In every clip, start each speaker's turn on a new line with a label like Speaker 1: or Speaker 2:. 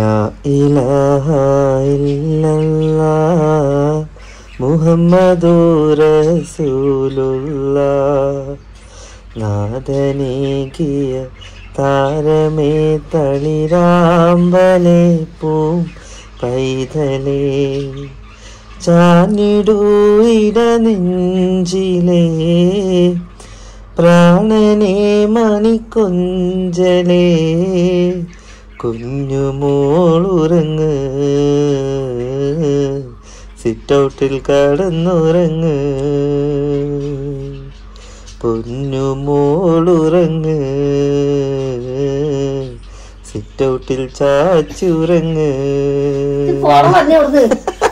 Speaker 1: ലാ ഇലാഹ ഇല്ലല്ലാഹ് മുഹമ്മദു റസൂലുള്ള നാദനീകിയ താരമേ തളിരാമ്പലേ പൂം പൈതലേ ചാഞ്ഞിടൂ ഇട നെഞ്ചിലേ പ്രാണനെ മണിക്കൊഞ്ചലേ കുഞ്ഞുമോളുറങ്ങ് സിറ്റൗട്ടിൽ കടന്നുറങ്ങ് പൊന്നുമോളുറങ്ങ് സിറ്റൗട്ടിൽ ചാച്ചുറങ്ങ്
Speaker 2: ഫോൺ പറഞ്ഞ അവിടുന്ന്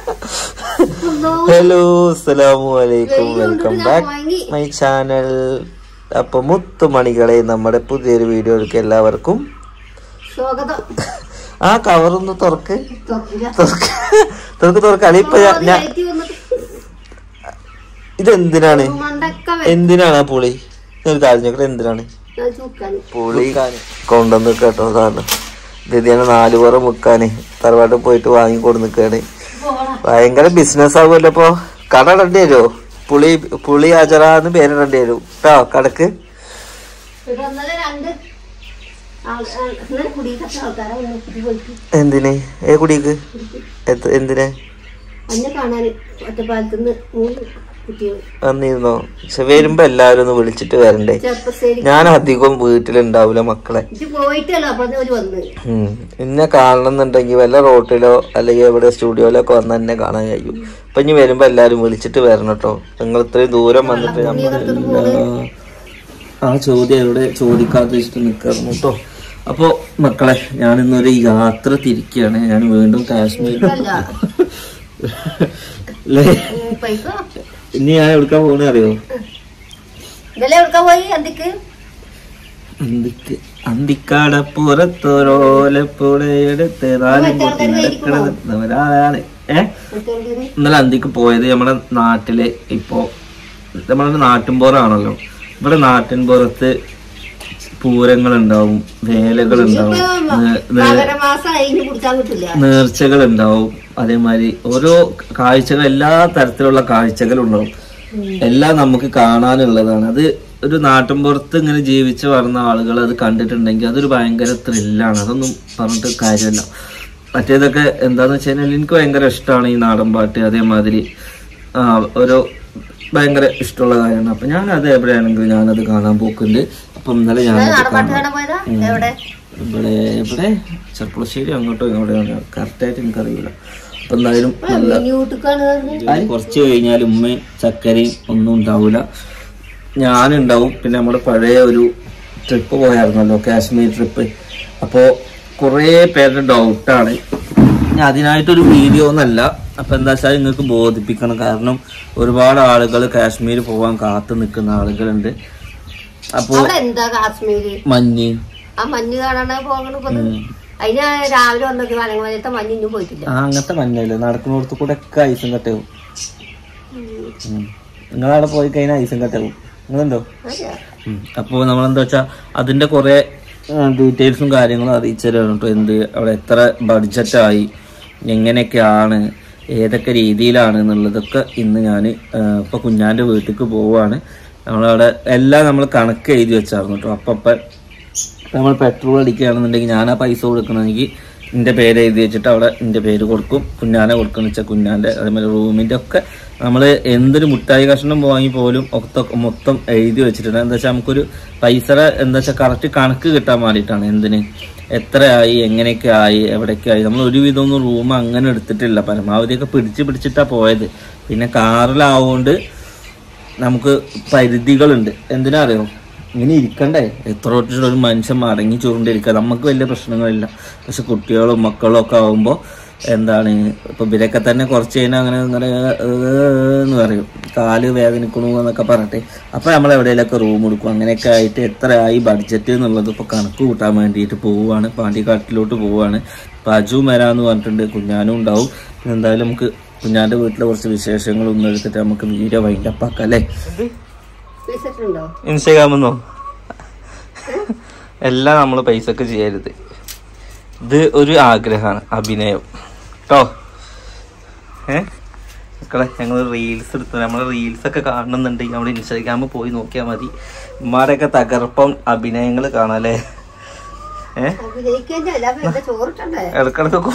Speaker 1: ഹലോ അസ്സലാമു അലൈക്കും വെൽക്കം ബാക്ക് മൈ ചാനൽ അപ്പൊ മുത്തുമണികളെ നമ്മുടെ പുതിയൊരു വീഡിയോയിലേക്ക് എല്ലാവർക്കും
Speaker 2: സ്വാഗതം
Speaker 1: ആ കവറൊന്ന് തുറക്ക്
Speaker 2: തുറക്കില്ല.
Speaker 1: തുറക്ക് തുറക്ക് തുറക്ക് അല്ല ഇപ്പൊ ഞാൻ- ഞാൻ
Speaker 2: ലൈറ്റ് വന്നിട്ട്
Speaker 1: ഇതെന്തിനാണ്
Speaker 2: മണ്ടക്ക
Speaker 1: എന്തിനാണ് ആ പുളി ഞാൻ ഒരു കാര്യം ചോദിക്കട്ടെ എന്തിനാണ്
Speaker 2: വെച്ചാൽ ചൂക്കാന്
Speaker 1: പുളി കൊണ്ടുവന്ന് കേട്ടോ സാറിന് ഇതിന് നാല് പുറ മുക്കാന് തറവാട്ടിൽ പോയിട്ട് വാങ്ങി കൊടു നിൽക്കാണ്
Speaker 2: പോടാ
Speaker 1: ഭയങ്കര ബിസിനസ് ആവുമല്ലോ ഇപ്പൊ കട ഇടേണ്ടി വരുമോ പുളി പുളി അജറാന്ന് പേരിടേണ്ടി വരും കേട്ടോ കടക്ക്
Speaker 2: ഇവിടെ ഇന്നലെ രണ്ട് ആൾ- ആ, ഇന്നലെ കുടിയിലൊക്കെ ആൾക്കാരെ വന്ന് കുടി പോയിട്ട്
Speaker 1: എന്തിന് ഏ കുടിക്ക് എത്ര- എന്തിനെ
Speaker 2: അന്നെ കാണാന് ഒറ്റപ്പാലത്തുനിന്ന് മൂന്ന് കുട്ടികൾ
Speaker 1: വന്നിരുന്നോ പക്ഷെ വരുമ്പോ എല്ലാരും ഒന്ന് വിളിച്ചിട്ട് വരണ്ടേ
Speaker 2: ചെറുപ്പശ്ശേരി
Speaker 1: ഞാൻ അധികം വീട്ടിലുണ്ടാവൂല മക്കളെ
Speaker 2: ഇത് പോയിട്ടല്ലോ അപ്പോഴത്തെ ഒരു വന്ന്
Speaker 1: ഉം. എന്നെ കാണണമെന്നുണ്ടെങ്കിൽ വല്ല റോട്ടിലോ അല്ലെങ്കിൽ എവിടെ സ്റ്റുഡിയോയിലോ ഒക്കെ വന്ന് എന്നെ കാണാൻ കഴിയും അപ്പൊ ഇനി വരുമ്പോ എല്ലാരും വിളിച്ചിട്ട് വരണം കേട്ടോ നിങ്ങൾ ഇത്രയും ദൂരം വന്നിട്ട് നമ്മൾ ആ ചോദ്യം എവിടെ ചോദിക്കാതെ വെച്ചിട്ട് നിൽക്കാറുണ്ട് കേട്ടോ അപ്പോ മക്കളെ ഞാൻ ഇന്നൊരു യാത്ര തിരിക്കുകയാണ് ഞാൻ വീണ്ടും കാശ്മീർ
Speaker 2: അല്ല
Speaker 1: അല്ലേ
Speaker 2: ഉം, പൈസ
Speaker 1: ഇനി ഞാൻ എവിടുക്കാൻ പോകണേ അറിയോ
Speaker 2: ഇന്നലെ എവിടുക്കാ പോയി എന്തൊക്കെ
Speaker 1: അന്തിക്ക് അന്തിക്കാടപ്പുറത്തോരോലപ്പുഴയെടുത്ത് നാലും പൊട്ടി നടക്കണവരാണ് ഏ ഇന്നലെ അന്തിക്ക് പോയത് നമ്മുടെ നാട്ടില് ഇപ്പോ നമ്മുടെ നാട്ടിൻപുറമാണല്ലോ ഇവിടെ നാട്ടിൻപുറത്ത് പൂരങ്ങളുണ്ടാവും വേലകളുണ്ടാവും നേ- നേ-
Speaker 2: മകരമാസം അതിന് കുടിക്കാൻ കിട്ടില്ല
Speaker 1: നേർച്ചകൾ ഉണ്ടാവും അതേമാതിരി ഓരോ കാഴ്ചകൾ എല്ലാ തരത്തിലുള്ള കാഴ്ചകളും ഉണ്ടാവും എല്ലാം നമുക്ക് കാണാനുള്ളതാണ് അത് ഒരു നാട്ടിൻപുറത്ത് ഇങ്ങനെ ജീവിച്ച് വളർന്ന ആളുകൾ അത് കണ്ടിട്ടുണ്ടെങ്കിൽ അതൊരു ഭയങ്കര ത്രില്ലാണ് അതൊന്നും പറഞ്ഞിട്ട് കാര്യമല്ല മറ്റേതൊക്കെ എന്താന്ന് വെച്ച് കഴിഞ്ഞാൽ എനിക്ക് ഭയങ്കര ഇഷ്ടമാണ് ഈ നാടൻ പാട്ട് അതേമാതിരി ആ, ഓരോ ഭയങ്കര ഇഷ്ടമുള്ള കാര്യമാണ് അപ്പൊ ഞാൻ അത് എവിടെയാണെങ്കിലും ഞാനത് കാണാൻ പോക്കുണ്ട് അപ്പൊ ഇന്നലെ ഞാനത്
Speaker 2: നാടൻപാട്ട്
Speaker 1: കാണാൻ
Speaker 2: കാണാൻ പോയതാ എവിടെ
Speaker 1: ഇവിടെ ഇവിടെ ചെറുപ്പളശ്ശേരി അങ്ങോട്ടോ ഇങ്ങോട്ടോ കറക്റ്റായിട്ട് എനിക്കറിയില്ല അപ്പൊ എന്തായാലും നല്ല
Speaker 2: യൂട്യൂബാണ്
Speaker 1: അത് കുറച്ച് കഴിഞ്ഞാൽ ഉമ്മയും ചക്കരയും ഒന്നും ഉണ്ടാവില്ല ഞാനുണ്ടാവും പിന്നെ നമ്മുടെ പഴയ ഒരു ട്രിപ്പ് പോയായിരുന്നല്ലോ കാശ്മീർ ട്രിപ്പ് അപ്പോൾ കുറേ പേരുടെ ഡൗട്ടാണ് ഞാൻ അതിനായിട്ടൊരു വീഡിയോ ഒന്നല്ല അപ്പം എന്താ വെച്ചാൽ നിങ്ങൾക്ക് ബോധിപ്പിക്കണം കാരണം ഒരുപാട് ആളുകൾ കാശ്മീർ പോകാൻ കാത്തു നിൽക്കുന്ന ആളുകളുണ്ട് അപ്പോൾ
Speaker 2: അവിടെ എന്താ കാശ്മീര്
Speaker 1: മഞ്ഞ്
Speaker 2: ആ മഞ്ഞ് കാണാൻ പോകണ ഇപ്പൊ അതിന് രാവിലെ വന്നൊക്കെ വനങ്ങളത്തെ മഞ്ഞ് ഇന്നും പോയിട്ടില്ല
Speaker 1: ആ അങ്ങനത്തെ മഞ്ഞല്ലേ നടക്കുന്നിടത്ത് കൂടെ ഒക്കെ ഐസും കട്ടവും നിങ്ങളവിടെ പോയി കഴിഞ്ഞാൽ ഐസും കട്ടവും നിങ്ങളുണ്ടോ
Speaker 2: അതെയോ?
Speaker 1: അപ്പോൾ നമ്മളെന്താ വെച്ചാൽ അതിൻ്റെ കുറേ ഡീറ്റെയിൽസും കാര്യങ്ങളും അറിയിച്ചു തരാണ് കേട്ടോ എന്ത് അവിടെ എത്ര ബഡ്ജറ്റായി എങ്ങനെയൊക്കെയാണ് ഏതൊക്കെ രീതിയിലാണ് എന്നുള്ളതൊക്കെ ഇന്ന് ഞാൻ ഇപ്പോൾ കുഞ്ഞാൻ്റെ വീട്ടിലേക്ക് പോവുകയാണ് നമ്മളവിടെ എല്ലാം നമ്മൾ കണക്ക് എഴുതി വെച്ചായിരുന്നു കേട്ടോ അപ്പം അപ്പം നമ്മൾ പെട്രോൾ അടിക്കുകയാണെന്നുണ്ടെങ്കിൽ ഞാൻ ആ പൈസ കൊടുക്കണമെങ്കിൽ എൻ്റെ പേര് എഴുതി വെച്ചിട്ട് അവിടെ എൻ്റെ പേര് കൊടുക്കും കുഞ്ഞാനെ കൊടുക്കണം വെച്ചാൽ കുഞ്ഞാൻ്റെ അതേപോലെ റൂമിൻ്റെ ഒക്കെ നമ്മൾ എന്തൊരു മുട്ടായി കഷ്ണം വാങ്ങി പോലും ഒക്കെ മൊത്തം എഴുതി വെച്ചിട്ടുണ്ട് എന്താ വെച്ചാൽ നമുക്കൊരു പൈസയുടെ എന്താ വെച്ചാൽ കറക്റ്റ് കണക്ക് കിട്ടാൻ വേണ്ടിയിട്ടാണ് എന്തിന് എത്രയായി എങ്ങനെയൊക്കെ ആയി എവിടെയൊക്കെ ആയി നമ്മൾ ഒരുവിധം ഒന്നും റൂം അങ്ങനെ എടുത്തിട്ടില്ല പരമാവധിയൊക്കെ പിടിച്ച് പിടിച്ചിട്ടാണ് പോയത് പിന്നെ കാറിലാവുകൊണ്ട് നമുക്ക് പരിധികളുണ്ട് എന്തിനാ അറിയോ ഇങ്ങനെ ഇരിക്കണ്ടേ എത്ര തൊട്ടിട്ട് ഒരു മനുഷ്യൻ മടങ്ങി ചുരുണ്ടിരിക്കുക നമുക്ക് വലിയ പ്രശ്നങ്ങളില്ല പക്ഷെ കുട്ടികളും മക്കളും ഒക്കെ ആകുമ്പോൾ എന്താണ് ഇപ്പൊ ഇവരൊക്കെ തന്നെ കുറച്ച് കഴിഞ്ഞാൽ അങ്ങനെ ഇങ്ങനെ ഏഹ് എന്ന് പറയും കാല് വേദനിക്കണു എന്നൊക്കെ പറഞ്ഞിട്ട് അപ്പൊ നമ്മൾ എവിടെയെങ്കിലൊക്കെ റൂം എടുക്കും അങ്ങനെയൊക്കെ ആയിട്ട് എത്രയായി ബഡ്ജറ്റ് എന്നുള്ളത് ഇപ്പൊ കണക്ക് കൂട്ടാൻ വേണ്ടിയിട്ട് പോവുകയാണ് പാണ്ടിക്കാട്ടിലോട്ട് പോവുകയാണ് അപ്പൊ അജുവും വരാന്ന് പറഞ്ഞിട്ടുണ്ട് കുഞ്ഞാനും ഉണ്ടാവും എന്തായാലും നമുക്ക് കുഞ്ഞാന്റെ വീട്ടിലെ കുറച്ച് വിശേഷങ്ങൾ ഒന്നും എടുത്തിട്ട് നമുക്ക് വീഡിയോ വൈൻഡപ്പ് ആക്കാം അല്ലേ
Speaker 2: വിളിച്ചിട്ടുണ്ടോ
Speaker 1: ഇൻസ്റ്റാഗ്രാമെന്നോ എല്ലാം നമ്മൾ പൈസക്ക് ചെയ്യരുത് ഇത് ഒരു ആഗ്രഹമാണ് അഭിനയം കേട്ടോ ഏ മക്കളെ ഞങ്ങൾ റീൽസ് എടുത്ത് നമ്മൾ റീൽസ് ഒക്കെ കാണുന്നുണ്ടെങ്കിൽ നമ്മുടെ ഇൻസ്റ്റാഗ്രാമിൽ പോയി നോക്കിയാൽ മതി ഉമ്മാരൊക്കെ തകർപ്പം അഭിനയങ്ങൾ കാണാല്ലേ ഏ
Speaker 2: അഭിനയിക്കേണ്ട അല്ല എന്താ ചോറിട്ടണ്ടേ
Speaker 1: ഇടക്കിടക്കൊക്കെ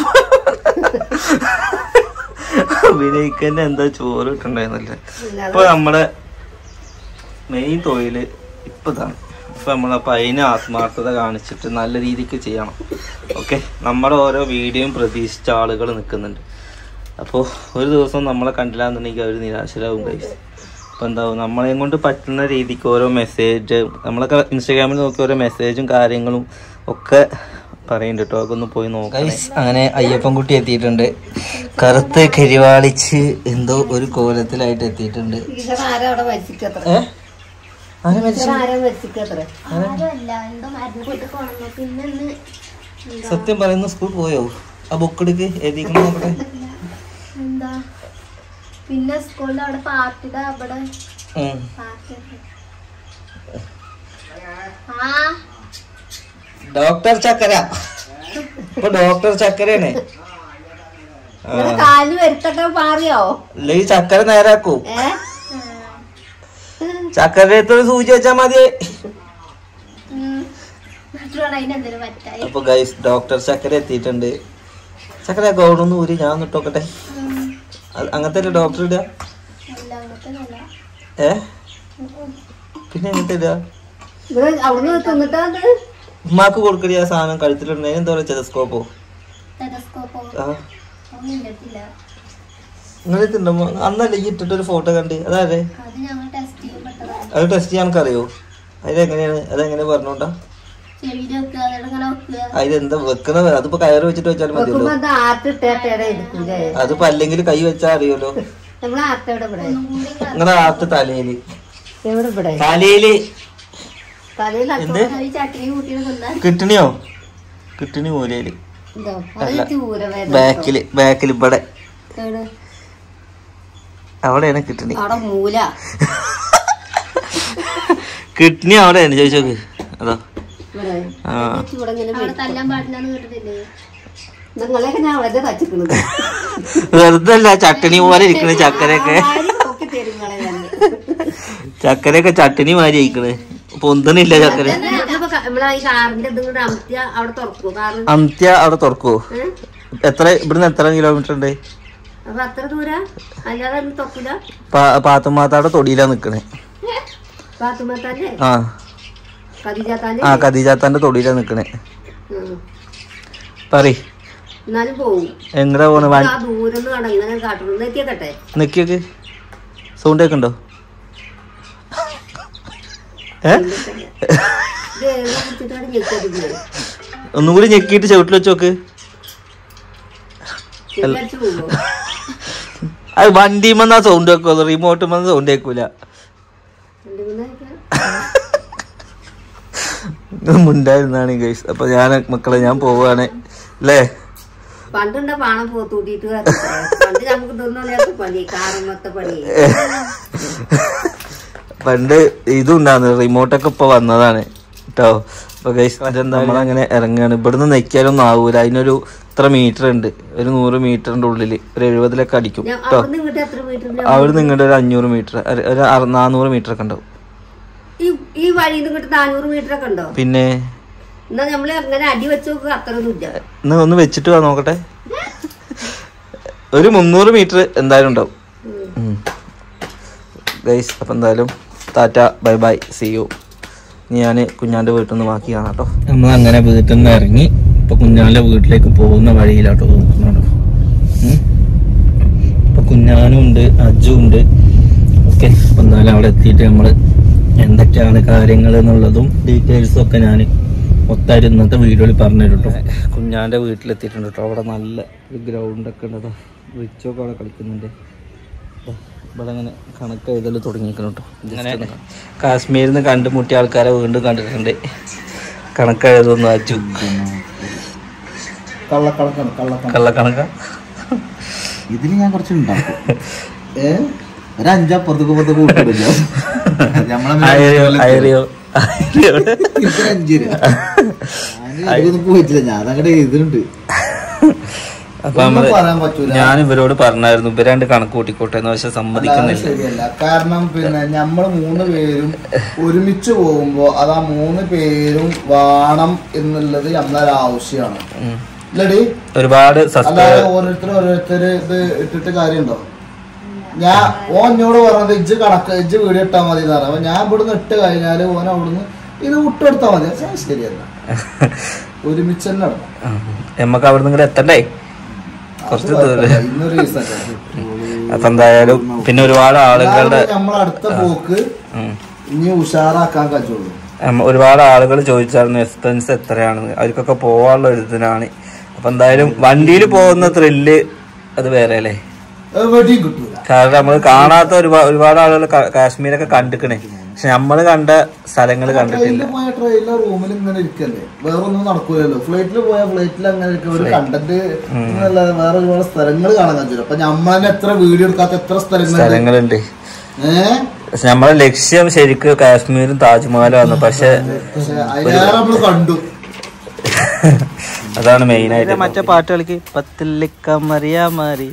Speaker 1: അഭിനയിക്കന്നെ എന്താ ചോറ് കിട്ടണ്ടായിരുന്നല്ലേ ഇപ്പൊ നമ്മുടെ മെയിൻ തൊഴില് ഇപ്പൊ ഇതാണ് അപ്പൊ നമ്മളപ്പോ അതിന് ആത്മാർത്ഥത കാണിച്ചിട്ട് നല്ല രീതിക്ക് ചെയ്യണം ഓക്കെ നമ്മുടെ ഓരോ വീഡിയോയും പ്രതീക്ഷിച്ച ആളുകൾ നിൽക്കുന്നുണ്ട് അപ്പോൾ ഒരു ദിവസം നമ്മളെ കണ്ടില്ല എന്നുണ്ടെങ്കിൽ അവർ നിരാശരാകും കൈസ് അപ്പോൾ എന്താവും നമ്മളെയും കൊണ്ട് പറ്റുന്ന രീതിക്ക് ഓരോ മെസ്സേജ് നമ്മളൊക്കെ ഇൻസ്റ്റാഗ്രാമിൽ നോക്കി ഓരോ മെസ്സേജും കാര്യങ്ങളും ഒക്കെ പറയുന്നുണ്ട് കേട്ടോ അതൊക്കെ ഒന്ന് പോയി നോക്കാം അങ്ങനെ അയ്യപ്പൻകുട്ടി എത്തിയിട്ടുണ്ട് കറുത്ത് കരിവാളിച്ച് എന്തോ ഒരു കോലത്തിലായിട്ട് എത്തിയിട്ടുണ്ട്
Speaker 2: ടീച്ചർ ആരാ അവിടെ മരിച്ചിക്കത്ര
Speaker 1: ഏ ആരെ മരിച്ചു?
Speaker 2: ടീച്ചർ ആരാ മരിച്ചിക്കത്ര
Speaker 3: ആരുമല്ല എന്തോ മരുന്ന് കൊണ്ട് കൊണ്ടു പിന്നെ ഇന്ന്
Speaker 1: സത്യം പറയുന്ന സ്കൂൾ പോയോ ആ ബുക്ക് എടുക്ക് എഴുതിക്കണം നോക്കട്ടെ
Speaker 3: എന്താ പിന്നെ സ്കൂളിൽ അവിടെ പാർട്ടിയുടെ അവിടെ
Speaker 1: ഉം.
Speaker 3: പാർട്ടി ആ
Speaker 1: ഡോക്ടർ ചക്കര ഇപ്പൊ ഡോക്ടർ ചക്കരയാണ് ആ.
Speaker 2: നിങ്ങളെ കാലിന് വരുത്തൊക്കെ മാറിയോ
Speaker 1: ഇല്ല ഈ ചക്കര നേരാക്കൂ
Speaker 2: ഏ
Speaker 1: ചക്കരയത്തൊരു സൂചി വെച്ചാ മതി
Speaker 3: മറ്റുള്ള അതിനെന്തെങ്കിലും പറ്റായി
Speaker 1: അപ്പൊ ഗൈസ് ഡോക്ടർ ചക്കര എത്തിയിട്ടുണ്ട് ചക്കര ഗൗഡൊന്ന് ഊരി ഞാൻ ഒന്ന് ഇട്ടോക്കട്ടെ അത് അങ്ങനത്തെ അല്ലേ ഡോക്ടർ ഇടുക
Speaker 3: അല്ല അങ്ങനത്തെ നല്ല
Speaker 1: ഏ പിന്നെ എങ്ങനത്തെ ഇടുക
Speaker 2: ഇവിടെ അവിടുന്ന് തിന്നിട്ടാ
Speaker 1: ഉമ്മാക്ക് കൊടുക്കടി ആ സാധനം കഴുത്തിലിടുന്നതിന് എന്താ പറയുക ടെലസ്കോപ്പോ
Speaker 3: ടെലസ്കോപ്പോ
Speaker 1: ആ
Speaker 3: ഒന്നും ഇല്ലത്തില്ല
Speaker 1: നിങ്ങളെ തിന്നുമ്പോ അന്നല്ലേ ഈ ഇട്ടിട്ട് ഒരു ഫോട്ടോ കണ്ട് അതാരെ
Speaker 3: അത് ഞങ്ങൾ ടെസ്റ്റ് ചെയ്യപ്പെട്ടതാണ്
Speaker 1: അത് ടെസ്റ്റ് ചെയ്യാൻ അറിയോ അതിലെങ്ങനെയാണ് അതെങ്ങനെ പറഞ്ഞോട്ടാ
Speaker 3: ചെവിയിൽ വെക്കുക അതിവിടെ ഇങ്ങനെ വെക്കുക
Speaker 1: അതിലെന്താ വെക്കണത് അതിപ്പോ കയറ് വെച്ചിട്ട് വെച്ചാൽ മതിയല്ലോ
Speaker 2: വെക്കുമ്പോ എന്താ ആർട്ട് ഇട്ടേടെ എടുക്കൂലേ
Speaker 1: അതിപ്പോ അല്ലെങ്കിൽ കൈ വെച്ചാ അറിയോലോ
Speaker 2: നമ്മളെ ആർട്ട് എവിടെ ഇവിടെ
Speaker 1: നിങ്ങളെ ആത്ത് തലയില്
Speaker 2: എവിടെ ഇവിടെ
Speaker 1: തലയില്
Speaker 2: തലയിൽ
Speaker 1: എന്ത്
Speaker 3: ഈ ചട്ടിനി കൂട്ടിയിട്ട് തിന്നാൻ
Speaker 1: കിട്ടണിയോ കിട്ടണി മൂലയില്
Speaker 2: എന്തോ അത് ചൂരവേദന
Speaker 1: ബാക്കില് ബാക്കിൽ ഇവിടെ
Speaker 2: എവിടെ?
Speaker 1: അവിടെയാണ് കിട്ടണി
Speaker 2: അവിടെ മൂല
Speaker 1: കിഡ്നി അവിടെയാണ് ചോദിച്ചോക്ക് അതോ
Speaker 2: ഇവിടെ
Speaker 1: ആ
Speaker 2: ഇവിടെ ഇങ്ങനെ
Speaker 3: അവിടെ തല്ലാൻ പാടില്ലെന്ന് കേട്ടിട്ടില്ലേ
Speaker 2: നിങ്ങളെയൊക്കെ ഞാൻ വളരെ തച്ചിക്കണത്
Speaker 1: വെറുതെ അല്ല ചട്ടണി പോലെ ഇരിക്കണ ചക്കരയൊക്കെ
Speaker 2: ആരും നോക്കി തരും നിങ്ങളെ തന്നെ.
Speaker 1: ചക്കരയൊക്കെ ചട്ടണി മാതിരി ഇരിക്കണ് പൊന്തണില്ല ചക്കര
Speaker 2: ഇതിപ്പോ ക- നമ്മളെ ഈ കാറിന്റെ ഇതും കൂടെ അമർത്തിയ അവിടെ തുറക്കൂ കാറ്
Speaker 1: അന്ത്യ അവിടെ തുറക്കുവോ
Speaker 2: ഏഹ്
Speaker 1: എത്ര ഇവിടുന്ന് എത്ര കിലോമീറ്റർ ഉണ്ട്
Speaker 2: അപ്പൊ അത്ര ദൂര അല്ലാതെ ഒന്നും തൊക്കില്ല
Speaker 1: പാ- പാത്തുമാത്താടെ തൊടിയിലാ നിക്കണേ
Speaker 2: പാത്തുമ്മത്താന്റെ
Speaker 1: ആ
Speaker 2: കതിജാത്താന്റെ
Speaker 1: ആ ഖദീജാത്താന്റെ തൊടിയിലാ നിക്കണേ
Speaker 2: ഉം.
Speaker 1: പറ
Speaker 2: എന്നാലും പോവും
Speaker 1: എങ്ങടാ പോണ വൺ
Speaker 2: ആ ദൂരം ഒന്ന് കാണാം ഇങ്ങനെ കാട്ടുന്നു എത്തിയക്കട്ടെ
Speaker 1: നിക്കിയൊക്കെ സൗണ്ട് ഒക്കെ ഉണ്ടോ ഏ
Speaker 2: ഇത് ഏതാ കുടിച്ചിട്ടാണ് ഞെക്കത്തില്ലേ
Speaker 1: ഒന്നും കൂടി ഞെക്കിയിട്ട് ചവിട്ടിൽ വെച്ച് നോക്ക്
Speaker 2: ചെല്ലടിച്ചു പോകുമ്പോ
Speaker 1: അത് വണ്ടിമെന്നാ സൗണ്ട് വെക്കുള്ളൂ റിമോട്ടുമെന്ന് സൗണ്ട് കേൾക്കൂല മുണ്ടായിരുന്നാണ് ഗൈസ് അപ്പൊ ഞാൻ മക്കളെ ഞാൻ പോവാണ് അല്ലേ
Speaker 2: പണ്ടുണ്ട പാണം പോത്തൂട്ടിട്ട് പണ്ട് നമുക്ക് തിന്നൊക്കെ പണി കാറുമത്തെ പണി
Speaker 1: പണ്ട് ഇതുണ്ടായിരുന്നു റിമോട്ടൊക്കെ ഇപ്പൊ വന്നതാണ് കേട്ടോ അപ്പൊ ഗൈസ് അതെന്താ നമ്മളങ്ങനെ ഇറങ്ങുകയാണ് ഇവിടുന്ന് നെക്കിയാലൊന്നും ആവൂല അതിനൊരു ഇത്ര മീറ്റർ ഉണ്ട് ഒരു നൂറ് മീറ്ററിന്റെ ഉള്ളില് ഒരു എഴുപതിലൊക്കെ അടിക്കും
Speaker 2: ഞാൻ
Speaker 1: കേട്ടോ
Speaker 2: അവിടുന്ന് ഇങ്ങോട്ട് എത്ര മീറ്റർ
Speaker 1: അവിടെ നിങ്ങളുടെ ഒരു അഞ്ഞൂറ് മീറ്റർ ഒരു അറു- നാനൂറ് മീറ്റർ ഒക്കെ ഉണ്ടാവും
Speaker 2: ഈ ഈ വഴിയിൽ ഇങ്ങോട്ട് നാനൂറ് മീറ്റർ ഒക്കെ ഉണ്ടോ
Speaker 1: പിന്നെ
Speaker 2: എന്നാ നമ്മള് അങ്ങനെ അടി വെച്ച് നോക്കുക അത്രയൊന്നും ഇല്ല
Speaker 1: ഇന്ന് ഒന്ന് വെച്ചിട്ട് വാ നോക്കട്ടെ ഒരു മുന്നൂറ് മീറ്റർ എന്തായാലും ഉണ്ടാവും ഗൈസ് അപ്പം എന്തായാലും tata bye bye see you ഞാൻ കുഞ്ഞാൻ്റെ വീട്ടിൽ നിന്ന് ബാക്കി കാണാം കേട്ടോ നമ്മൾ അങ്ങനെ വീട്ടിൽ നിന്ന് ഇറങ്ങി ഇപ്പൊ കുഞ്ഞാൻ്റെ വീട്ടിലേക്ക് പോകുന്ന വഴിയിലാട്ടോ നോക്കുന്നുണ്ടോ ഇപ്പൊ കുഞ്ഞാനും ഉണ്ട് അജും ഉണ്ട് ഓക്കെ അപ്പൊ എന്തായാലും അവിടെ എത്തിയിട്ട് നമ്മൾ എന്തൊക്കെയാണ് കാര്യങ്ങൾ എന്നുള്ളതും ഡീറ്റെയിൽസും ഒക്കെ ഞാൻ മൊത്തമായിട്ട് ഇന്നത്തെ വീഡിയോയിൽ പറഞ്ഞു തരും കേട്ടോ കുഞ്ഞാൻ്റെ വീട്ടിലെത്തിയിട്ടുണ്ട് കേട്ടോ അവിടെ നല്ല ഒരു ഗ്രൗണ്ട് ഒക്കെ ഉണ്ട് റിച്ചൊക്കെ അവിടെ കളിക്കുന്നുണ്ട് ദാ ഇവിടെ അങ്ങനെ കണക്ക് എഴുതൽ തുടങ്ങിയിരിക്കണം കേട്ടോ അങ്ങനെ കാശ്മീരിൽ നിന്ന് കണ്ടുമുട്ടിയ ആൾക്കാരെ വീണ്ടും കണ്ടിട്ടുണ്ട് കണക്ക് എഴുതുന്നു അച്ചു
Speaker 4: കള്ളക്കണക്കാണ് കള്ളക്കണക്ക്
Speaker 1: കള്ളക്കണക്ക
Speaker 4: ഇതിന് ഞാൻ കുറച്ച് ഉണ്ടാക്കും ഏ ഒരു അഞ്ചപ്പുറത്തേക്ക് പുറത്തേക്ക് കൂട്ടില്ല
Speaker 1: അയറിയോ അയറിയോ അയറിയോ
Speaker 4: അഞ്ച് രൂപ ഞാൻ ഇതിലൊന്നും പോയിട്ടില്ല ഞാൻ അങ്ങോട്ട് ഇതിലുണ്ട്
Speaker 1: അപ്പൊ
Speaker 4: ഒന്നും
Speaker 1: നമ്മള്
Speaker 4: പറയാൻ പറ്റൂല
Speaker 1: ഞാൻ ഇവരോട് പറഞ്ഞായിരുന്നു ഇവരാണ്ട് കണക്ക് കൂട്ടിക്കോട്ടെ എന്ന് പക്ഷെ
Speaker 4: അല്ലാതെ
Speaker 1: സമ്മതിക്കുന്നില്ല
Speaker 4: ശരിയല്ല കാരണം പിന്നെ നമ്മൾ മൂന്ന് പേരും ഒരുമിച്ച് പോകുമ്പോ അത് ആ മൂന്ന് പേരും വേണം എന്നുള്ളത് നമ്മളൊരു ആവശ്യമാണ്
Speaker 1: ഉം.
Speaker 4: ഇല്ലടി
Speaker 1: ഒരുപാട്
Speaker 4: അല്ലാതെ
Speaker 1: സബ്സ്ക്രൈബ്
Speaker 4: ഓരോരുത്തർ ഓരോരുത്തർ ഇത് ഇട്ടിട്ട് കാര്യമുണ്ടോ ഞാൻ ഓ എന്നോട് പറഞ്ഞത് ഇജ്ജ് കണക്ക് ഇജ്ജ് വീഡിയോ ഇട്ടാ മതി എന്ന് പറഞ്ഞു അപ്പൊ ഞാൻ ഇവിടുന്ന് ഇട്ട് കഴിഞ്ഞാല് ഓൻ അവിടുന്ന് ഇത് വിട്ടെടുത്താ മതി അത് ശരിയല്ല ഒരുമിച്ച് തന്നെ ഇടണം.
Speaker 1: നമ്മക്ക് അവിടെ നിന്ന് എത്തണ്ടേ കുറച്ച്
Speaker 4: അത്
Speaker 1: ദൂരം
Speaker 4: കുഴപ്പമില്ല. ഇന്നൊരു ദിവസമല്ലേ.
Speaker 1: അപ്പൊ എന്തായാലും പിന്നെ ഒരുപാട് ആളുകളുടെ
Speaker 4: അല്ലാതെ നമ്മളെ അടുത്ത പോക്ക്
Speaker 1: ഉം.
Speaker 4: ഇനി ഉഷാറാക്കാൻ കഴിയുള്ളൂ
Speaker 1: നമ്മ- ഒരുപാട് ആളുകൾ ചോദിച്ചായിരുന്നു എക്സ്പെൻസ് എത്രയാണെന്ന് അവർക്കൊക്കെ പോവാനുള്ള ഒരു ഇതിനാണ് അപ്പൊ എന്തായാലും വണ്ടിയിൽ പോകുന്ന ത്രില്ല് അത് വേറെ അല്ലേ
Speaker 4: എവിടെയും കിട്ടൂല
Speaker 1: കാരണം നമ്മൾ കാണാത്ത ഒരുപാട് ഒരുപാട് ആളുകൾ ക- കാശ്മീരൊക്കെ കണ്ടിക്കണേ പക്ഷെ നമ്മൾ കണ്ട സ്ഥലങ്ങൾ കണ്ടിട്ടില്ല
Speaker 4: ട്രെയിനിൽ പോയ ട്രെയിനിലെ റൂമിൽ ഇങ്ങനെ ഇരിക്കല്ലേ വേറെ ഒന്നും നടക്കൂലല്ലോ ഫ്ലൈറ്റിൽ പോയ ഫ്ലൈറ്റിൽ അങ്ങനെ ഇരിക്കും ഒരു കണ്ടന്റ് എന്നല്ലാതെ വേറെ ഒരുപാട് സ്ഥലങ്ങൾ കാണാൻ കഴിച്ചില്ല അപ്പൊ നമ്മളെ എത്ര വീഡിയോ എടുക്കാത്ത എത്ര സ്ഥലങ്ങളുണ്ട്
Speaker 1: സ്ഥലങ്ങളുണ്ട്
Speaker 4: ഏഹ്
Speaker 1: പക്ഷെ നമ്മളെ ലക്ഷ്യം ശരിക്കും കാശ്മീരും താജ്മഹലും ആണ് പക്ഷെ
Speaker 4: പക്ഷെ അതിനേറെ നമ്മള് കണ്ടു
Speaker 1: അതാണ് മെയിൻ ആയിട്ട് മറ്റേ പാട്ട് കളിക്ക് പത്തില്ലിക്കമറിയാ മാറി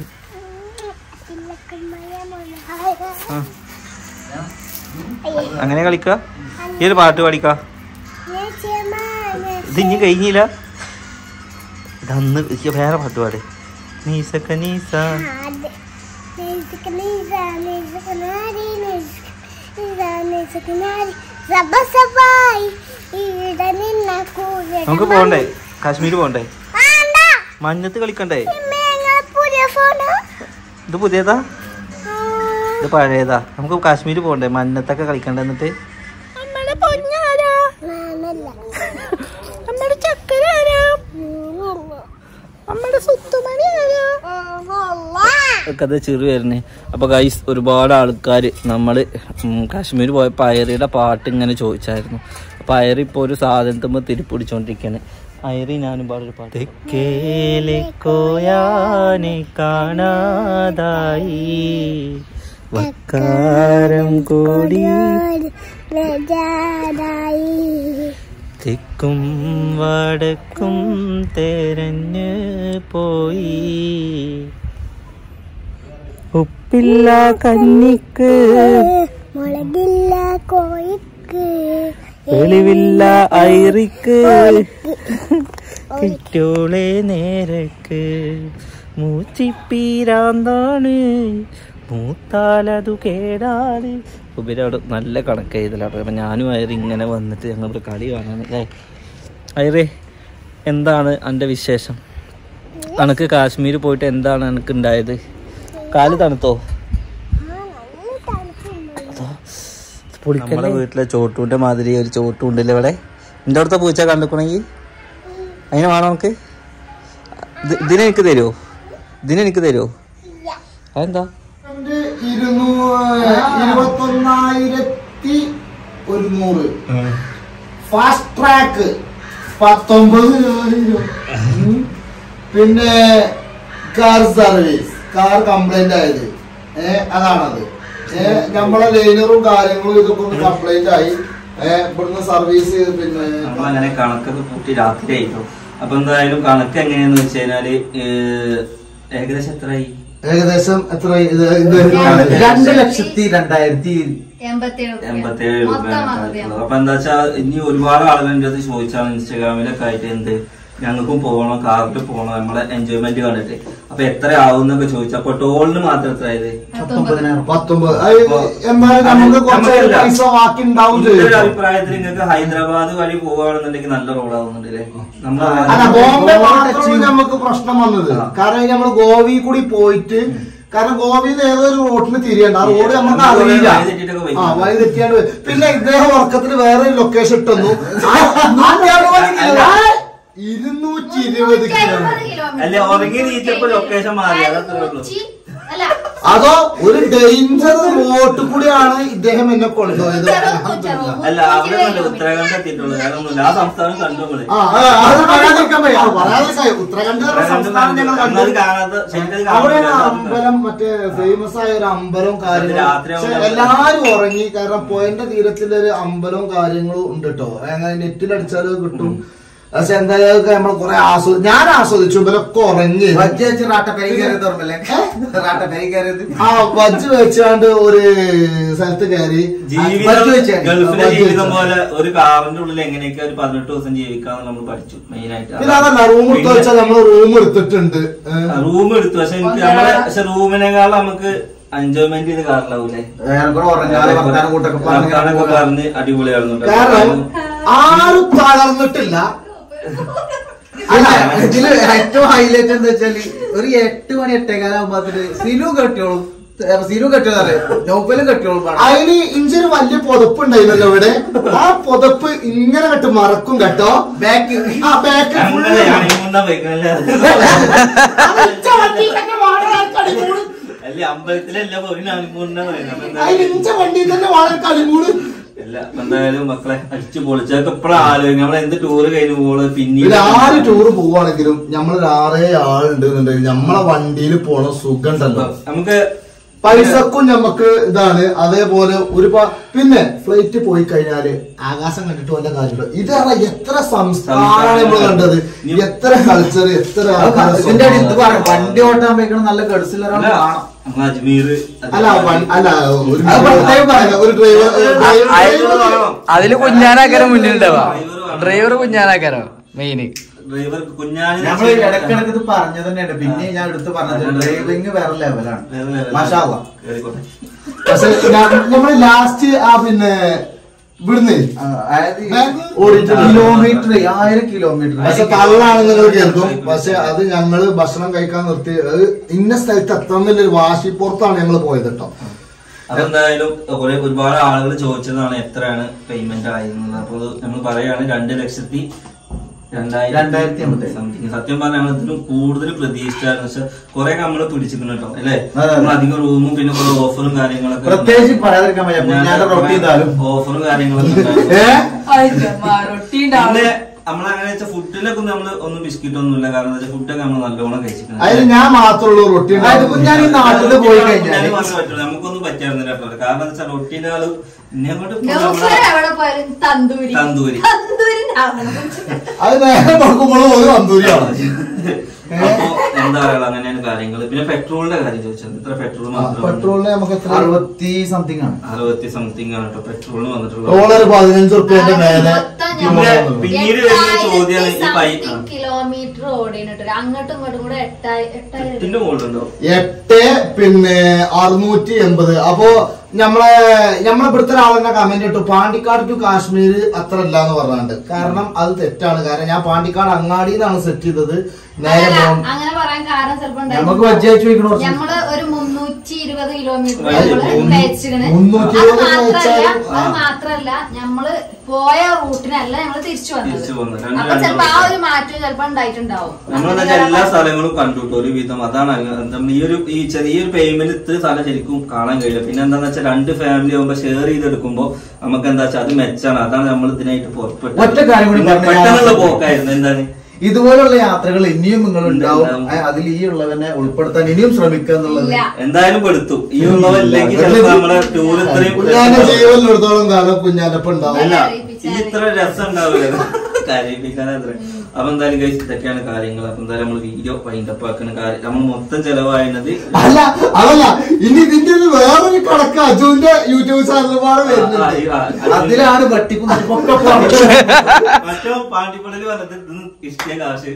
Speaker 1: അങ്ങനെ കളിക്ക ഈ ഒരു പാട്ട് പാടിക്ക ഇത് ഇനി കഴിഞ്ഞില്ല ഇതന്ന് ഇത് വേറെ പാട്ട് പാട് നീസക്ക നീസ നമുക്ക് പോണ്ടേ കാശ്മീർ പോണ്ടേ മഞ്ഞത്ത് കളിക്കണ്ടേ
Speaker 3: പുതിയ ഫോണോ
Speaker 1: ഇത് പുതിയതാ ഇത് പഴയതാ നമുക്ക് കാശ്മീർ പോണ്ടേ മഞ്ഞത്തൊക്കെ കളിക്കണ്ടേ എന്നിട്ട്
Speaker 3: നമ്മുടെ പൊന്നാരാ നമ്മുടെ ചക്കര ആരാ നമ്മുടെ സുത്തുമണി ആരാ
Speaker 1: ഒക്കെ അത് ചെറു വരുന്നേ അപ്പൊ ഗൈസ് ഒരുപാട് ആൾക്കാർ നമ്മൾ കാശ്മീർ പോയപ്പോൾ അയറിയുടെ പാട്ട് ഇങ്ങനെ ചോദിച്ചായിരുന്നു അപ്പൊ അയറി ഇപ്പോൾ ഒരു സാധനത്തുമ്പോൾ തിരിപ്പിടിച്ചോണ്ടിരിക്കാണ് അയറി ഞാനും പാടൊരു പാട്ട് തെക്കേലെ കോയാനെ കാണാതായി വക്കാരം കൂടി തെക്കും വടക്കും തെരഞ്ഞ് പോയി ഉപ്പില്ല കഞ്ഞിക്ക്
Speaker 3: മുളകില്ല കോഴിക്ക്
Speaker 1: വെളിവില്ല ഐറിക്ക് കിറ്റോളെ നേരക്ക് മൂച്ചിപ്പീരാന്താണ് മൂത്താലതു കേടാണ് ഉപരോട് നല്ല കണക്ക് എഴുതലാണ് അപ്പം ഞാനും അയറി ഇങ്ങനെ വന്നിട്ട് ഞങ്ങളൊരു കളി കാണാണ് അല്ലേ അയറേ എന്താണ് എൻ്റെ വിശേഷം അനക്ക് കാശ്മീർ പോയിട്ട് എന്താണ് എനിക്ക് ഉണ്ടായത് കാല് തണുത്തോ നമ്മുടെ വീട്ടിലെ ചോട്ടൂന്റെ മാതിരി ഒരു ചോട്ടു ഉണ്ടല്ലേ ഇവിടെ എൻ്റെ അടുത്ത പൂച്ച കണ്ടിക്കണമെങ്കിൽ അതിനെ വേണം നമുക്ക് ഇത് ഇതിനെ എനിക്ക് തരുമോ ഇതിനെ എനിക്ക് തരുമോ അതെന്താ
Speaker 4: ഇരുന്നൂറ് ഇരുപത്തൊന്നായിരത്തി ഒരുന്നൂറ് ഫാസ്റ്റ് ട്രാക്ക് പത്തൊമ്പതിനായിരം ഉം. പിന്നെ കാർ സർവീസ് കാർ കംപ്ലൈന്റ് ആയത് ഏ അതാണത് ഏ നമ്മളെ ലൈനറും കാര്യങ്ങളും ഇതൊക്കെ ഒന്ന് കംപ്ലൈന്റ് ആയി ഏ ഇവിടുന്ന് സർവീസ് പിന്നെ
Speaker 1: നമ്മളങ്ങനെ കണക്കൊക്കെ കൂട്ടി രാത്രി ആയിട്ടോ അപ്പൊ എന്തായാലും കണക്ക് എങ്ങനെയാന്ന് വെച്ച് കഴിഞ്ഞാല് ഏഹ്, ഏകദേശം എത്രയായി
Speaker 4: ഏകദേശം എത്ര ഇത് ഇത്
Speaker 5: രണ്ട് ലക്ഷത്തി രണ്ടായിരത്തി
Speaker 1: എൺപത്തേഴ് രൂപ അപ്പൊ എന്താ വെച്ചാ ഇനി ഒരുപാട് ആളുകൾ എൻ്റെ അടുത്ത് ചോദിച്ചാണ് ഇൻസ്റ്റാഗ്രാമിലൊക്കെ ആയിട്ട് എന്ത് ഞങ്ങൾക്കും പോകണം കാറിൽ പോകണം നമ്മളെ എൻജോയ്മെന്റ് കണ്ടിട്ട് അപ്പൊ എത്ര ആവും എന്നൊക്കെ ചോദിച്ചു അപ്പൊ ടോളിന് മാത്രം എത്ര ആയത്
Speaker 5: പത്തൊമ്പതിനായിരം
Speaker 4: പത്തൊമ്പത് അത് എന്നാലും നമുക്ക് കുറച്ച്
Speaker 1: നമുക്കില്ല.
Speaker 4: പൈസ ബാക്കി ഉണ്ടാവും
Speaker 1: എന്റെ ഒരു
Speaker 4: ചെയ്യും
Speaker 1: അഭിപ്രായത്തിൽ നിങ്ങൾക്ക് ഹൈദരാബാദ് വഴി പോവുകയാണെന്നുണ്ടെങ്കിൽ നല്ല റോഡാവുന്നുണ്ട് അല്ലേ
Speaker 4: അല്ല
Speaker 1: നമ്മള്
Speaker 4: ബോംബെ മാത്രമാണ് നമുക്ക് പ്രശ്നം വന്നത് കാരണം നമ്മൾ ഗോവി കൂടി പോയിട്ട് കാരണം ഗോവയിൽ നിന്ന് ഏതൊരു റോഡിന് തിരിയണ്ട ആ റോഡ് നമുക്ക്
Speaker 1: നമ്മള്
Speaker 4: അറിയില്ല
Speaker 1: വഴി തെറ്റിയിട്ടൊക്കെ പോയി.
Speaker 4: ആ വഴി തെറ്റിയാണ്ട് പോയി. പിന്നെ ഇദ്ദേഹം ഉറക്കത്തിൽ വേറെ ഒരു ലൊക്കേഷൻ ഇട്ടുന്നു ഇരുന്നൂറ്റി ഇരുപത് കിലോമീറ്റർ
Speaker 1: അല്ല ഉറങ്ങി നീച്ചപ്പോ ലൊക്കേഷൻ മാറി അതത്രേ ഉള്ളൂ
Speaker 3: അല്ല
Speaker 4: അതോ ഒരു ഡേഞ്ചർ റോഡ് കൂടിയാണ് ഇദ്ദേഹം എന്നെ കൊണ്ടുപോയത്
Speaker 1: അല്ല അവിടെ നല്ല ഉത്തരാഖണ്ഡ് എത്തിയിട്ടുള്ളൂ വേറെ ഒന്നുമില്ല ആ സംസ്ഥാനം കണ്ടു നമ്മള്
Speaker 4: ആ, ആ, അത് പറയാതിരിക്കാൻ വയ്യ. അത് പറയാതിരിക്കാൻ. ഉത്തരാഖണ്ഡ് എന്ന
Speaker 1: ഉത്തരാഖണ്ഡ്
Speaker 4: സംസ്ഥാനം ഞങ്ങൾ
Speaker 1: കണ്ടു.
Speaker 4: കണ്ടു
Speaker 1: അത് കാണാതെ ശരിക്കും അത്
Speaker 4: അവിടെ
Speaker 1: കാണാതെ
Speaker 4: അമ്പലം മറ്റേ ഫേമസ് ആയ ഒരു അമ്പലവും കാര്യങ്ങളും
Speaker 1: രാത്രി
Speaker 4: പക്ഷെ
Speaker 1: ആവുമ്പോ
Speaker 4: എല്ലാരും ഉറങ്ങി കാരണം പോയിന്റ് തീരത്തിൽ ഒരു അമ്പലവും കാര്യങ്ങളും ഉണ്ട് കേട്ടോ അങ്ങനെ നെറ്റിൽ അടിച്ചാൽ കിട്ടും പക്ഷെ എന്തായാലും നമ്മൾ കുറെ ആസ്വദി ഞാൻ ആസ്വദിച്ചു ഇവരൊക്കെ ഉറങ്ങി
Speaker 5: വജ്ജ് വെച്ച് റാട്ട പെരി കയറിയത് ഓർമ്മല്ലേ റാട്ട പെരി കയറിയത്
Speaker 4: ആ വജ്ജ് വെച്ചാണ്ട് ഒരു സ്ഥലത്ത് കയറി
Speaker 1: ജീവിതം
Speaker 5: ബസ് വെച്ചാണ്.
Speaker 1: ഗൾഫിലെ
Speaker 4: ബസ്
Speaker 1: ജീവിതം
Speaker 4: വെച്ചാണ്.
Speaker 1: പോലെ ഒരു കാറിന്റെ ഉള്ളിൽ എങ്ങനെയൊക്കെ ഒരു പതിനെട്ട് ദിവസം ജീവിക്കാന്ന് നമ്മൾ പഠിച്ചു മെയിൻ ആയിട്ട്
Speaker 4: പിന്നെ അതല്ല റൂം എടുത്ത് വെച്ചാൽ നമ്മൾ റൂം എടുത്തിട്ടുണ്ട് ഏ.
Speaker 1: റൂം എടുത്തു പക്ഷെ എനിക്ക് നമ്മളെ പക്ഷെ റൂമിനേക്കാൾ നമുക്ക് എൻജോയ്മെന്റ് ചെയ്ത് കാറിലാവൂലേ
Speaker 5: ഏറെക്കുറെ ഉറങ്ങാതെ വർത്താനം കൂട്ടൊക്കെ പറഞ്ഞ്
Speaker 1: വർത്താനൊക്കെ പറഞ്ഞ് അടിപൊളിയായിരുന്നു
Speaker 4: കാരണം ആരും തളർന്നിട്ടില്ല
Speaker 5: അല്ല ഇതില് ഏറ്റവും ഹൈലൈറ്റ് എന്താ വെച്ചാല് ഒരു എട്ട് മണി എട്ടേകാലാകുമ്പോ സിനു കെട്ടിയോളും സിനു കെട്ടിയോളെ നോപ്പലും കെട്ടിയോളും വേണം.
Speaker 4: അതിന് ഇഞ്ചൊരു വലിയ പുതപ്പ് ഉണ്ടായിരുന്നല്ലോ ഇവിടെ ആ പുതപ്പ് ഇങ്ങനെ കെട്ട് മറക്കും കേട്ടോ
Speaker 5: ബാക്ക്
Speaker 4: ആ ബാക്ക്
Speaker 1: അങ്ങനെ ഹണിമൂണാ പോയിക്കണല്ലേ അല്ല അമ്പലത്തിലല്ല പോയി ഹണിമൂണിനാ
Speaker 4: അതിന് ഇഞ്ച വണ്ടിയിൽ തന്നെ വളരെ കളിമൂട്
Speaker 1: അല്ല അപ്പൊ എന്തായാലും മക്കളെ അടിച്ചു പൊളിച്ചതൊക്കെ ഇപ്പഴും ആലോചിക്കും നമ്മളെ എന്ത് ടൂറ് കഴിഞ്ഞ് പോള്
Speaker 4: ഇത്
Speaker 1: പിന്നീട്
Speaker 4: ആറ് ടൂറ് പോവാണെങ്കിലും നമ്മൾ ആറേ ആളുണ്ട് എന്നുണ്ടെങ്കിൽ നമ്മളെ വണ്ടിയിൽ പോണ സുഖം ഉണ്ടല്ലോ
Speaker 1: നമുക്ക്
Speaker 4: പൈസക്കും നമുക്ക് ഇതാണ് അതേപോലെ ഒരുപാട് പിന്നെ ഫ്ലൈറ്റ് പോയി കഴിഞ്ഞാല് ആകാശം കണ്ടിട്ട് വല്ല കാര്യമുണ്ടോ ഇത് പറഞ്ഞാൽ എത്ര സംസ്ഥാനമാണ് നമ്മൾ കണ്ടത് എത്ര കൾച്ചർ എത്ര ആൾക്കാരെ
Speaker 5: ഇതിന്റെ അടി ഇത്
Speaker 4: സ്വഭാവം.
Speaker 5: പറ വണ്ടി ഓട്ടാൻ പോയിക്കണം നല്ല ഗഡ്സിൽ ഒരാൾ
Speaker 1: അല്ല,
Speaker 5: കാണാം
Speaker 1: നമ്മള് അജ്മീർ
Speaker 4: അല്ല വൺ- അല്ല ഒരു
Speaker 5: അത് പ്രത്യേകം പറയാം.
Speaker 4: ഒരു ഡ്രൈവർ
Speaker 1: ഡ്രൈവർ
Speaker 6: അതില് കുഞ്ഞാനാക്കാരം മുന്നിലുണ്ടാവാ ഡ്രൈവർ കുഞ്ഞാനാക്കാരോ മെയിന്
Speaker 1: ഡ്രൈവർ കുഞ്ഞാണി
Speaker 5: നമ്മൾ ഇടക്കിടക്ക് ഇത് പറഞ്ഞു തന്നെയാണ് പിന്നെ ഞാൻ എടുത്ത് പറഞ്ഞത് ഡ്രൈവിംഗ് വേറെ ലെവലാണ് മാഷാള്ള
Speaker 4: പക്ഷെ നമ്മൾ ലാസ്റ്റ് ആ പിന്നെ ഇവിടുന്ന് ഓടിയിട്ടുണ്ട്.
Speaker 5: കിലോമീറ്റർ ആയിരം കിലോമീറ്റർ
Speaker 4: പക്ഷെ തള്ളാണെന്ന് കരുതും പക്ഷെ അത് ഞങ്ങള് ഭക്ഷണം കഴിക്കാൻ നിർത്തി അത് ഇന്ന സ്ഥലത്ത് എത്തണമെന്നുള്ളൊരു വാശിപ്പുറത്താണ് ഞങ്ങൾ പോയത് കേട്ടോ
Speaker 1: അതെന്തായാലും കുറെ ഒരുപാട് ആളുകൾ ചോദിച്ചതാണ് എത്രയാണ് പേയ്മെന്റ് ആയിരുന്നത് അപ്പോൾ നമ്മൾ പറയാണ് രണ്ട് ലക്ഷത്തി
Speaker 5: രണ്ടായിരത്തി അമ്പത്.
Speaker 1: സംതിങ് സത്യം പറഞ്ഞാൽ ഞങ്ങൾ ഇതിലും കൂടുതൽ പ്രതീക്ഷിച്ചായിരുന്നു പക്ഷെ കുറെ നമ്മള് പിടിച്ചിരിക്കുന്നു കേട്ടോ അല്ലേ
Speaker 5: അതെ, അതെ.
Speaker 1: നമ്മൾ അധികം റൂമും പിന്നെ കുറെ ഓഫറും കാര്യങ്ങളൊക്കെ
Speaker 5: പ്രത്യേകിച്ച് പറയാതിരിക്കാൻ വയ്യ ഞാൻ റൊട്ടി ചെയ്താലും
Speaker 1: ഓഫറും കാര്യങ്ങളൊക്കെ ഉണ്ടായിരുന്നു.
Speaker 4: ഏ
Speaker 1: പിന്നെ നമ്മളങ്ങനെ വെച്ചാൽ ഫുഡിലൊക്കെ നമ്മള് ഒന്നും ബിസ്ക്കറ്റ് ഒന്നുമില്ല കാരണം എന്താ വെച്ചാൽ ഫുഡൊക്കെ നമ്മൾ നല്ലോണം കഴിച്ചിട്ടുണ്ട്
Speaker 4: അതിന് ഞാൻ മാത്രമുള്ള റൊട്ടി
Speaker 5: അതിപ്പോ ഞാൻ ഈ നാട്ടില് പോയി കഴിഞ്ഞാല്
Speaker 1: നമുക്കൊന്നും പറ്റായിരുന്നില്ല കേട്ടോ കാരണം എന്താ വെച്ചാൽ റൊട്ടീന്റെ ആളും ഇന്നെ അങ്ങോട്ട് ഇപ്പൊ
Speaker 3: നൗഫൽ
Speaker 1: നമ്മളെ
Speaker 3: എവിടെ പോയാലും തന്തൂരി
Speaker 1: തന്തൂരി.
Speaker 3: തന്തൂരിനാവണം
Speaker 4: അത് നേരെ നോക്കുമ്പോൾ ഒരു തന്തൂരിയാണ്
Speaker 1: അപ്പൊ എന്താ പറയാ അങ്ങനെയാണ് കാര്യങ്ങൾ പിന്നെ പെട്രോളിന്റെ കാര്യം ചോദിച്ചത് ഇത്ര പെട്രോൾ മാത്രം
Speaker 4: പെട്രോളിന് നമുക്ക് എത്ര
Speaker 5: അറുപത്തി സംതിങ് ആണ്
Speaker 1: അറുപത്തി സംതിങ് ആണ് കേട്ടോ പെട്രോളിന് വന്നിട്ടുള്ളത്
Speaker 4: ഡോളർ പതിനഞ്ച് റുപ്യന്റെ മേലെ
Speaker 3: മൊത്തം
Speaker 1: പിന്നെ
Speaker 3: ഞമ്മള്
Speaker 1: പിന്നീട് വരുന്ന ചോദ്യമാണ് ഈ പൈ ആ.
Speaker 3: കിലോമീറ്റർ ഓടിയിട്ട് അങ്ങോട്ടും ഇങ്ങോട്ടും കൂടെ എട്ടായി എട്ടായിരം
Speaker 1: എട്ടിന്റെ മുകളിലുണ്ടോ
Speaker 4: എട്ട് പിന്നെ അറുന്നൂറ്റി എൺപത് അപ്പോ നമ്മളെ നമ്മളെ ഇവിടുത്തെ ഒരാളെന്നെ കമന്റ് ഇട്ടു പാണ്ടിക്കാട് ടു കാശ്മീർ അത്ര അല്ല എന്ന് പറഞ്ഞാണ്ട് കാരണം അത് തെറ്റാണ് കാരണം ഞാൻ പാണ്ടിക്കാട് അങ്ങാടിന്നാണ് സെറ്റ് ചെയ്തത് നേരെ
Speaker 3: അല്ല,
Speaker 4: പോകാൻ
Speaker 3: അങ്ങനെ പറയാൻ കാരണം ചിലപ്പോ
Speaker 5: നമുക്ക് വജ്ജായിട്ട് ചോദിക്കണ കുറച്ച്
Speaker 3: നമ്മള് ഒരു മുന്നൂറ്റി ഇരുപത് കിലോമീറ്റർ
Speaker 1: വലിയ മുന്നൂ-
Speaker 3: തയ്ച്ചിക്കണ്
Speaker 4: മുന്നൂറ്റി
Speaker 3: അത്
Speaker 4: ഇരുപത്
Speaker 3: മാത്രല്ല
Speaker 4: വെച്ചാലും,
Speaker 3: അത്
Speaker 1: ആ.
Speaker 3: മാത്രല്ല നമ്മള് പോയ റൂട്ടിനല്ല ഞങ്ങള് തിരിച്ചു വന്നത്
Speaker 1: തിരിച്ചു വന്നത്. രണ്ട്
Speaker 3: അപ്പൊ ചിലപ്പോ ആ
Speaker 1: രണ്ട്
Speaker 3: ഒരു മാറ്റം ചിലപ്പോ ഉണ്ടായിട്ടുണ്ടാവും
Speaker 1: നമ്മളെന്ന് വെച്ചാൽ എല്ലാ സ്ഥലങ്ങളും കണ്ടുട്ടോ ഒരു വിധം അതാണ് അങ്ങ് നമ്മൾ ഈ ഒരു ഈ ചെറിയൊരു പേയ്മെന്റ് ഇത്ര സ്ഥലം ശരിക്കും കാണാൻ കഴിയില്ല പിന്നെ എന്താന്ന് വെച്ചാൽ രണ്ട് ഫാമിലി ആകുമ്പോൾ ഷെയർ ചെയ്തെടുക്കുമ്പോൾ നമുക്ക് എന്താ വെച്ചാൽ അത് മെച്ചാണ് അതാണ് നമ്മൾ ഇതിനായിട്ട് പുറപ്പെട്ടത്
Speaker 5: ഒറ്റ കാര്യം കൂടി
Speaker 1: നിങ്ങൾ
Speaker 5: പറഞ്ഞ് ഞാൻ
Speaker 1: പെട്ടെന്നുള്ള
Speaker 5: അവസാനിപ്പിക്കാം.
Speaker 1: പോക്കായിരുന്നു എന്താണ്
Speaker 5: ഇതുപോലുള്ള യാത്രകൾ ഇനിയും നിങ്ങൾ ഉണ്ടാവും
Speaker 1: ഉണ്ടാവും.
Speaker 5: അ- അതിൽ ഈ ഉള്ളവനെ ഉൾപ്പെടുത്താൻ ഇനിയും ശ്രമിക്കുക എന്നുള്ളത്
Speaker 3: ഇല്ല
Speaker 1: എന്തായാലും പെടുത്തു ഈ ഉള്ളവരിലേക്ക് ചിലപ്പോ നമ്മളെ ടൂർ ഇത്രയും
Speaker 4: കുഞ്ഞാന്റെ ജീവനിലെടുത്തോളം കാലം കുഞ്ഞാനപ്പം ഉണ്ടാവും
Speaker 1: അല്ല ഈ ഇത്ര രസം ഉണ്ടാവില്ല കരയിപ്പിക്കാനത്ര അപ്പൊ എന്തായാലും guys ഇതൊക്കെയാണ് കാര്യങ്ങൾ അപ്പൊ എന്തായാലും നമ്മൾ വീഡിയോ വൈൻഡപ്പ് ആക്കുന്ന കാര്യം നമ്മൾ മൊത്തം ചെലവായത്
Speaker 4: അല്ല അതല്ല ഇനി ഇതിന്റെ ഒരു വേറൊരു കണക്ക് അജുവിന്റെ യൂട്യൂബ് ചാനലുമാണ് വരുന്നുണ്ട്
Speaker 5: അതിലാണ് വെട്ടിക്കും ഒക്കെ
Speaker 1: മറ്റോ പാണ്ടിപ്പള്ളിൽ വന്നത് ഇതൊന്നും ഇഷ്ടിയ കാശ്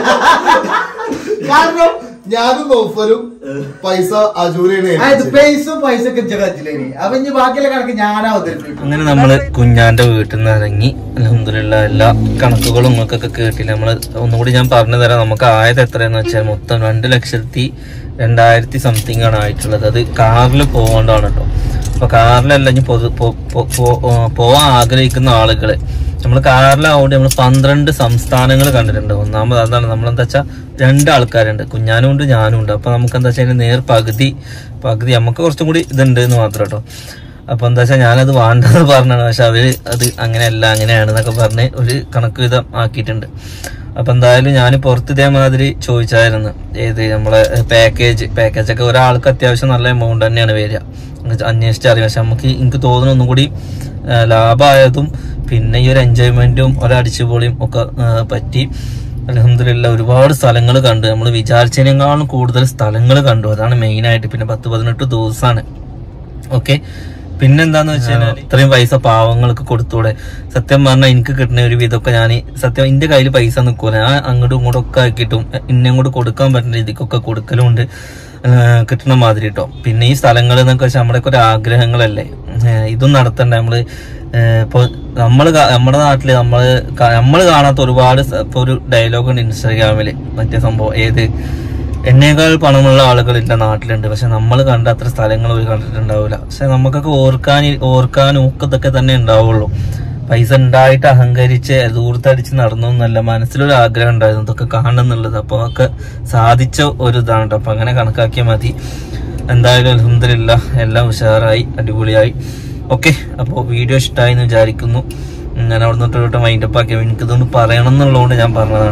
Speaker 4: കാരണം ഞാനും നോഫലും പൈസ അജൂരിനെ
Speaker 5: അതായത് പൈസ പൈസ ഒക്കെ കച്ചിലേനി അപ്പൊ ഇനി ബാക്കിയുള്ള കണക്ക് ഞാനാ അവതരിപ്പിക്കും
Speaker 1: അങ്ങനെ നമ്മള് കുഞ്ഞാന്റെ വീട്ടിൽ നിന്ന് ഇറങ്ങി അലഹമില്ല എല്ലാ കണക്കുകളും നിങ്ങൾക്കൊക്കെ കേട്ടില്ല നമ്മള് ഒന്നുകൂടി ഞാൻ പറഞ്ഞു തരാം നമുക്ക് ആയത് എത്രയെന്ന് വെച്ചാൽ മൊത്തം രണ്ട് ലക്ഷത്തി രണ്ടായിരത്തി സംതിങ് ആണ് ആയിട്ടുള്ളത് അത് കാറിൽ പോകേണ്ടതാണ് കേട്ടോ അപ്പൊ കാറിലല്ല ഇനി പൊതു പോ- പോ- പോ- ഓ, പോവാൻ ആഗ്രഹിക്കുന്ന ആളുകള് നമ്മൾ കാറിലാവുകൊണ്ട് നമ്മൾ പന്ത്രണ്ട് സംസ്ഥാനങ്ങൾ കണ്ടിട്ടുണ്ട് ഒന്നാമത് അതാണ് നമ്മളെന്താ വെച്ചാൽ രണ്ട് ആൾക്കാരുണ്ട് കുഞ്ഞാനും ഉണ്ട് ഞാനും ഉണ്ട് അപ്പൊ നമുക്ക് എന്താ വെച്ചാൽ നേർ പകുതി പകുതി നമുക്ക് കുറച്ചും കൂടി ഇതുണ്ട് എന്ന് മാത്രം കേട്ടോ അപ്പൊ എന്താ വെച്ചാൽ ഞാനത് വേണ്ടെന്ന് പറഞ്ഞാണ് പക്ഷെ അവര് അത് അങ്ങനെയല്ല അങ്ങനെയാണെന്നൊക്കെ പറഞ്ഞ് ഒരു കണക്ക് വിധം ആക്കിയിട്ടുണ്ട് അപ്പൊ എന്തായാലും ഞാൻ പുറത്ത് ഇതേമാതിരി ചോദിച്ചായിരുന്നു ഏത് നമ്മളെ പാക്കേജ് പാക്കേജ് ഒക്കെ ഒരാൾക്ക് അത്യാവശ്യം നല്ല എമൗണ്ട് തന്നെയാണ് വരിക എന്ന് വെച്ചാ അന്വേഷിച്ച് അറിയാം പക്ഷെ നമുക്ക് എനിക്ക് തോന്നുന്നു ഒന്നും കൂടി ആ, ലാഭമായതും പിന്നെ ഈ ഒരു എൻജോയ്മെന്റും ഒരടിച്ചുപൊളിയും ഒക്കെ ആ, പറ്റി അലഹമില്ല ഒരുപാട് സ്ഥലങ്ങൾ കണ്ടു നമ്മൾ വിചാരിച്ചതിനേക്കാളും കൂടുതൽ സ്ഥലങ്ങൾ കണ്ടു അതാണ് മെയിൻ ആയിട്ട് പിന്നെ പത്ത് പതിനെട്ട് ദിവസമാണ് ഓക്കെ പിന്നെന്താന്ന് വെച്ചാൽ ഇത്രയും പൈസ പാവങ്ങൾക്ക് കൊടുത്തൂടെ സത്യം പറഞ്ഞാൽ എനിക്ക് കിട്ടുന്ന ഒരു വിധമൊക്കെ ഞാൻ സത്യം എന്റെ കയ്യിൽ പൈസ നിൽക്കൂല ഞാൻ അങ്ങോട്ടും ഇങ്ങോട്ടും ഒക്കെ ആക്കിയിട്ടും ഇന്നെ അങ്ങോട്ട് കൊടുക്കാൻ പറ്റുന്ന രീതിക്കൊക്കെ കൊടുക്കലുണ്ട് ഏഹ് കിട്ടുന്ന മാതിരി കേട്ടോ പിന്നെ ഈ സ്ഥലങ്ങൾ എന്നൊക്കെ വെച്ചാൽ നമ്മുടെയൊക്കെ ഒരു ആഗ്രഹങ്ങളല്ലേ ഏഹ് ഇതും നടത്തണ്ടേ നമ്മള് ഏഹ് ഇപ്പൊ നമ്മള് കാ- നമ്മുടെ നാട്ടില് നമ്മള് കാ- നമ്മള് കാണാത്ത ഒരുപാട് സ- ഇപ്പൊ ഒരു ഡയലോഗ് ഉണ്ട് ഇൻസ്റ്റാഗ്രാമില് മറ്റേ സംഭവം ഏത് എന്നേക്കാൾ പണമുള്ള ആളുകളില്ല നാട്ടിലുണ്ട് പക്ഷെ നമ്മൾ കണ്ട അത്ര സ്ഥലങ്ങൾ ഒരു കണ്ടിട്ടുണ്ടാവില്ല പക്ഷെ നമുക്കൊക്കെ ഓർക്കാൻ ഓർക്കാനും ഒക്കെ ഇതൊക്കെ തന്നെ ഉണ്ടാവുള്ളൂ പൈസ ഉണ്ടായിട്ട് അഹങ്കരിച്ച് ദൂരത്തടിച്ച് നടന്നു എന്നല്ല മനസ്സിലൊരു ആഗ്രഹം ഉണ്ടായിരുന്നു ഇതൊക്കെ കാണണം എന്നുള്ളത് അപ്പൊ അതൊക്കെ സാധിച്ച ഒരു ഇതാണ് കേട്ടോ അപ്പൊ അങ്ങനെ കണക്കാക്കിയാൽ മതി എന്തായാലും അലഹമില്ല എല്ലാം ഉഷാറായി അടിപൊളിയായി ഓക്കെ അപ്പോൾ വീഡിയോ ഇഷ്ടമായി എന്ന് വിചാരിക്കുന്നു ഞാൻ അവിടെ നിന്നിട്ട് മൈൻഡപ്പ് ആക്കി എനിക്കിതൊന്ന് പറയണം എന്നുള്ളതുകൊണ്ട് ഞാൻ പറഞ്ഞതാണ്